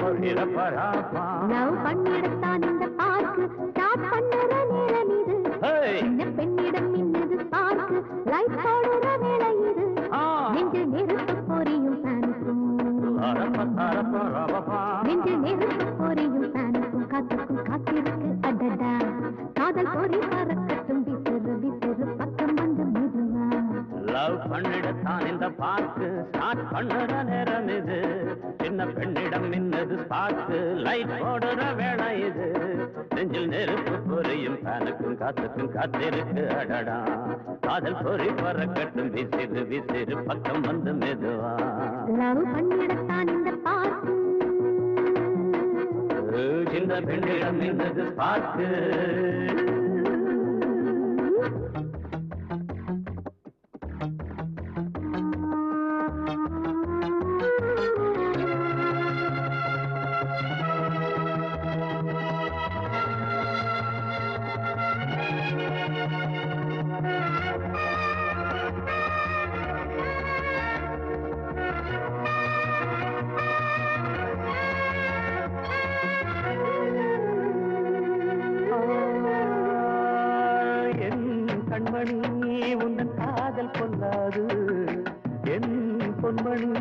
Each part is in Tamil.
ரப்பரப்பா லவ் பண்ணிடத்தான் இந்த பார்க்கு ஸ்டார்ட் பண்ணுற நேரம் இது ஹேய் சின்ன பெண்ணிடம் மின்னது பார்க்கு லைட் போடுற வேலை இது ஆ நெஞ்சில் நெருப்பு பொரியும் ஃபேனுக்கும் அரப்ப அரப்ப ரப்பா நெஞ்சில் நெருப்பு பொரியும் ஃபேனுக்கும் காத்துக்கும் காத்திருக்கு அடடா காதல் பொறி பறக்கட்டும் விசிறு விசிறு பக்கம் வந்து மெதுவா லவ் பண்ணிடத்தான் இந்த பார்க்கு ஸ்டார்ட் பண்ணுற நேரம் இது சின்ன பெண்ணிடம் மின்னது ஸ்பார்க்கு லைட் போடுற வேலை இது நெஞ்சில் நெருப்பு பொரியும் ஃபேனுக்கும் காத்துக்கும் காத்திருக்கு அடடா காதல் பொறி பறக்கட்டும் விசிறு விசிறு பக்கம் வந்து மெதுவா லவ் பண்ணிடத்தான் இந்த பார்க்கு சின்ன பெண்ணிடம் மின்னது ஸ்பார்க்கு என் கண்மணி உந்தன் காதல் கொள்ளாது என் பொன்மணி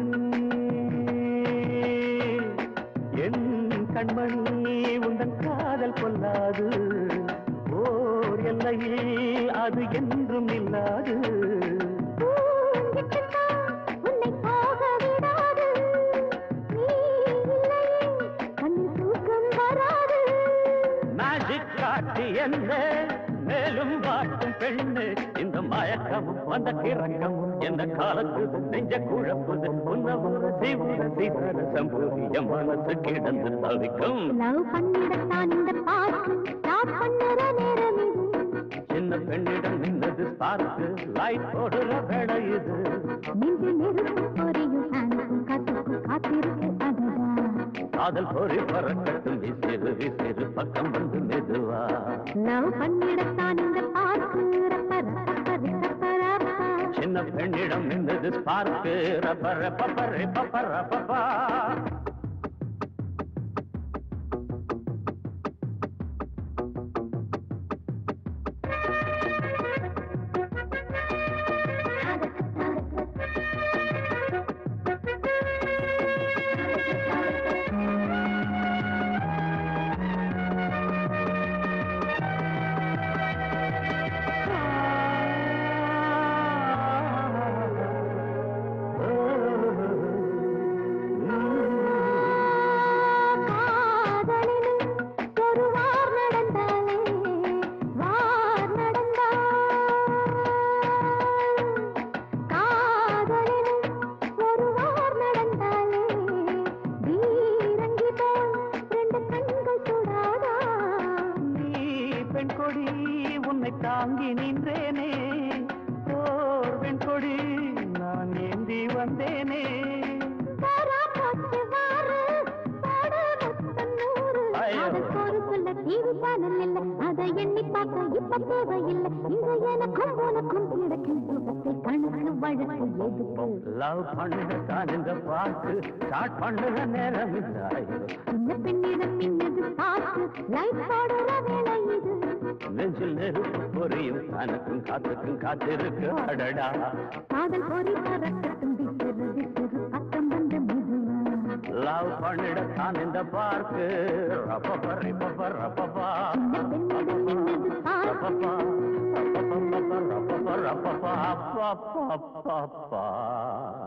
என் கண்மணி உந்தன் காதல் கொள்ளாது ஓர் எல்லையில் அது என்றும் இல்லாது உன்னை போக விடாது நீ இல்லையே கண்ணில் தூக்கம் வராது மேஜிக் காட்டி என்ன மேலும் வாட்டும் பெண்ணு இந்த மயக்கமும் அந்த கிறக்கமும் எந்த காலத்து நெஞ்ச குழப்புது உன்னவோட சிவர சிவர சம்பூரிய மனசு கிடந்து தவிக்கும் லவ் பண்ணிடத்தான் இந்த பார்க்கு ஸ்டார்ட் பண்ணுற நேரம் இது சின்ன பெண்ணிடம் நின்னது ஸ்பார்க்கு லைட் போடுற வேலை இது நெஞ்சு நெருப்பு பொரியும் ஃபேனுக்கும் காத்துக்கும் காத்திருக்கு அடடா காதல் பொறி பறக்கட்டும் விசிறு விசிறு பக்கம் வந்து மெதுவா லவ் பண்ணிடத்தான் இந்த பார்க்கு ரப்ப ரப்ப ரப்ப ரப்ப சின்ன பெண்ணிடம் நின்னது ஸ்பார்க்கு ரப்ப ரப்ப ரப்ப ரப்பா காதலில் ஒரு வார் நடந்தாலே வார் நடந்தால் காதலில் ஒரு வார் நடந்தாலே வீரங்கி போல் ரெண்டு கண்கள் சுடாதா நீ பெண் கொடி உன்னை தாங்கி நின்றேனே ஓர் பெண் கொடி நான் ஏந்தி வந்தேனே தாரா போச்சு வாரு பாடு முத்தம் நூறு ஐயோ. அதுக்கு ஒரு சொல்ல டிவி சேனல் இல்ல அதை எண்ணி பார்க்க இப்ப தேவையில்லை இங்க எனக்கும் உனக்கும் கிடைக்கும் சுகத்தில் கணக்கு வழக்கு எதுக்கு லவ் பண்ணதான் இந்த பாட்டு ஸ்டார்ட் பண்ணுற நேரம் இல்லை சின்ன பெண்ணிடம் மின்னது பார்த்து லைட் போடுற வேலை இது நெஞ்சில் நெருப்பு பொரியும் கனக்கும் காத்துக்கும் காத்திருக்கு அடடா காதல் பொறி பறக்கட்டும் விசிறு விசிறு பக்கம் வந்து மெதுவா லவ் பண்ணிடத்தான் இந்த பார்க்கு ரப்பப்ப ரிப்பப்ப ரப்பப்பா சின்ன பெண்ணிடம் மின்னது பார்த்து ரப்பப்பா ரப்பப்பா ரப்பப்பா ரப்பப்பா அப்பப்பா